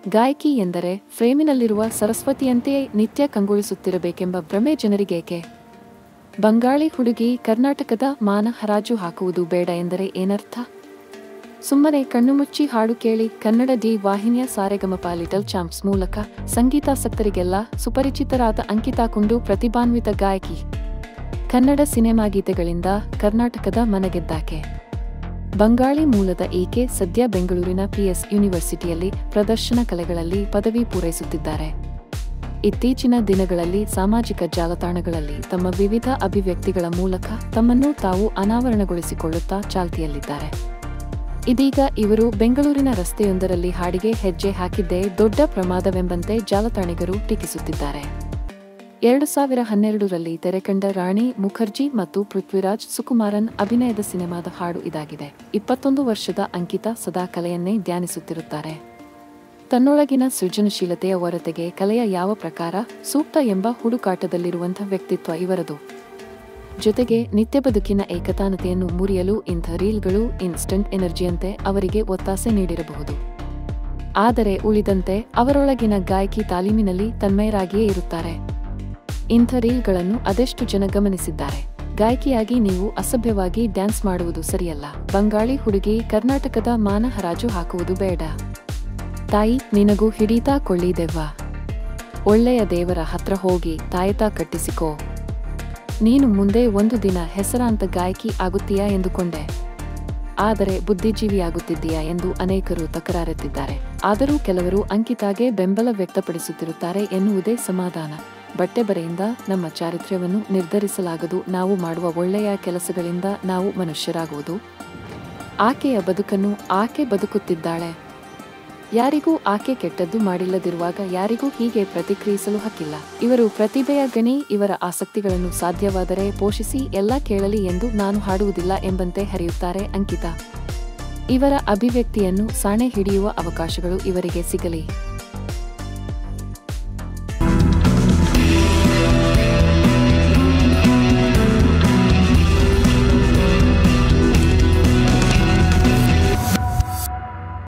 ಗಾಯಕಿ ಎಂದರೆ ಫ್ರೇಮಿನಲ್ಲಿರುವ ಸರಸ್ವತಿಯಂತೆಯೇ ನಿತ್ಯ ಕಂಗೊಳಿಸುತ್ತಿರಬೇಕೆಂಬ ಭ್ರಮೆ ಜನರಿಗೇಕೆ ಬಂಗಾಳಿ ಹುಡುಗಿ ಕರ್ನಾಟಕದ ಮಾನ ಹರಾಜು ಹಾಕುವುದು ಬೇಡ ಎಂದರೆ ಏನರ್ಥ ಸುಮ್ಮನೆ ಕಣ್ಣು ಮುಚ್ಚಿ ಹಾಡು ಕೇಳಿ ಕನ್ನಡ ಡಿ ವಾಹಿನಿಯ ಸಾರೆಗಮಪ ಲಿಟಲ್ ಚಾಂಪ್ಸ್ ಮೂಲಕ ಸಂಗೀತಾಸಕ್ತರಿಗೆಲ್ಲ ಸುಪರಿಚಿತರಾದ ಅಂಕಿತಾ ಕುಂಡು ಪ್ರತಿಭಾನ್ವಿತ ಗಾಯಕಿ ಕನ್ನಡ ಸಿನಿಮಾ ಗೀತೆಗಳಿಂದ ಕರ್ನಾಟಕದ ಮನಗೆದ್ದಾಕೆ ಬಂಗಾಳಿ ಮೂಲದ ಈಕೆ ಸದ್ಯ ಬೆಂಗಳೂರಿನ ಪಿಎಸ್ ಯೂನಿವರ್ಸಿಟಿಯಲ್ಲಿ ಪ್ರದರ್ಶನ ಕಲೆಗಳಲ್ಲಿ ಪದವಿ ಪೂರೈಸುತ್ತಿದ್ದಾರೆ ಇತ್ತೀಚಿನ ದಿನಗಳಲ್ಲಿ ಸಾಮಾಜಿಕ ಜಾಲತಾಣಗಳಲ್ಲಿ ತಮ್ಮ ವಿವಿಧ ಅಭಿವ್ಯಕ್ತಿಗಳ ಮೂಲಕ ತಮ್ಮನ್ನು ತಾವು ಅನಾವರಣಗೊಳಿಸಿಕೊಳ್ಳುತ್ತಾ ಚಾಲ್ತಿಯಲ್ಲಿದ್ದಾರೆ ಇದೀಗ ಇವರು ಬೆಂಗಳೂರಿನ ರಸ್ತೆಯೊಂದರಲ್ಲಿ ಹಾಡಿಗೆ ಹೆಜ್ಜೆ ಹಾಕಿದ್ದೇ ದೊಡ್ಡ ಪ್ರಮಾದವೆಂಬಂತೆ ಜಾಲತಾಣಿಗರು ಟೀಕಿಸುತ್ತಿದ್ದಾರೆ ಎರಡು ಸಾವಿರ ಹನ್ನೆರಡರಲ್ಲಿ ತೆರೆಕಂಡ ರಾಣಿ ಮುಖರ್ಜಿ ಮತ್ತು ಪೃಥ್ವಿರಾಜ್ ಸುಕುಮಾರನ್ ಅಭಿನಯದ ಸಿನಿಮಾದ ಹಾಡು ಇದಾಗಿದೆ ಇಪ್ಪತ್ತೊಂದು ವರ್ಷದ ಅಂಕಿತಾ ಸದಾ ಕಲೆಯನ್ನೇ ಧ್ಯಾನಿಸುತ್ತಿರುತ್ತಾರೆ ತನ್ನೊಳಗಿನ ಸೃಜನಶೀಲತೆಯ ಹೊರತೆಗೆ ಕಲೆಯ ಯಾವ ಪ್ರಕಾರ ಸೂಕ್ತ ಎಂಬ ಹುಡುಕಾಟದಲ್ಲಿರುವಂಥ ವ್ಯಕ್ತಿತ್ವ ಇವರದು ಜೊತೆಗೆ ನಿತ್ಯ ಬದುಕಿನ ಏಕತಾನತೆಯನ್ನು ಮುರಿಯಲು ಇಂಥ ರೀಲ್ಗಳು ಇನ್ಸ್ಟಂಟ್ ಎನರ್ಜಿಯಂತೆ ಅವರಿಗೆ ಒತ್ತಾಸೆ ನೀಡಿರಬಹುದು ಆದರೆ ಉಳಿದಂತೆ ಅವರೊಳಗಿನ ಗಾಯಕಿ ತಾಲೀಮಿನಲ್ಲಿ ತನ್ಮಯರಾಗಿಯೇ ಇರುತ್ತಾರೆ ಇಂಥ ರೀಲ್ಗಳನ್ನು ಅದೆಷ್ಟು ಜನ ಗಮನಿಸಿದ್ದಾರೆ ಗಾಯಕಿಯಾಗಿ ನೀವು ಅಸಭ್ಯವಾಗಿ ಡ್ಯಾನ್ಸ್ ಮಾಡುವುದು ಸರಿಯಲ್ಲ ಬಂಗಾಳಿ ಹುಡುಗಿ ಕರ್ನಾಟಕದ ಮಾನ ಹರಾಜು ಹಾಕುವುದು ಬೇಡ ತಾಯಿ ನಿನಗೂ ಹಿಡಿತಾ ಕೊಳ್ಳಿದೆವ್ವ ಒಳ್ಳೆಯ ದೇವರ ಹತ್ರ ಹೋಗಿ ತಾಯತ ಕಟ್ಟಿಸಿಕೋ ನೀನು ಮುಂದೆ ಒಂದು ದಿನ ಹೆಸರಾಂತ ಗಾಯಕಿ ಆಗುತ್ತೀಯಾ ಎಂದುಕೊಂಡೆ ಆದರೆ ಬುದ್ಧಿಜೀವಿಯಾಗುತ್ತಿದ್ದೀಯಾ ಎಂದು ಅನೇಕರು ತಕರಾರೆತ್ತಿದ್ದಾರೆ ಆದರೂ ಕೆಲವರು ಅಂಕಿತಾಗೆ ಬೆಂಬಲ ವ್ಯಕ್ತಪಡಿಸುತ್ತಿರುತ್ತಾರೆ ಎನ್ನುವುದೇ ಸಮಾಧಾನ ಬಟ್ಟೆ ಬರೆಯಿಂದ ನಮ್ಮ ಚಾರಿತ್ರ್ಯವನ್ನು ನಿರ್ಧರಿಸಲಾಗದು ನಾವು ಮಾಡುವ ಒಳ್ಳೆಯ ಕೆಲಸಗಳಿಂದ ನಾವು ಮನುಷ್ಯರಾಗುವುದು ಆಕೆಯ ಬದುಕನ್ನು ಆಕೆ ಬದುಕುತ್ತಿದ್ದಾಳೆ ಯಾರಿಗೂ ಆಕೆ ಕೆಟ್ಟದ್ದು ಮಾಡಿಲ್ಲದಿರುವಾಗ ಯಾರಿಗೂ ಹೀಗೆ ಪ್ರತಿಕ್ರಿಯಿಸಲು ಹಕ್ಕಿಲ್ಲ ಇವರು ಪ್ರತಿಭೆಯ ಗಣಿ ಇವರ ಆಸಕ್ತಿಗಳನ್ನು ಸಾಧ್ಯವಾದರೆ ಪೋಷಿಸಿ ಎಲ್ಲ ಕೇಳಲಿ ಎಂದು ನಾನು ಹಾಡುವುದಿಲ್ಲ ಎಂಬಂತೆ ಹರಿಯುತ್ತಾರೆ ಅಂಕಿತಾ ಇವರ ಅಭಿವ್ಯಕ್ತಿಯನ್ನು ಸಾಣೆ ಹಿಡಿಯುವ ಅವಕಾಶಗಳು ಇವರಿಗೆ ಸಿಗಲಿ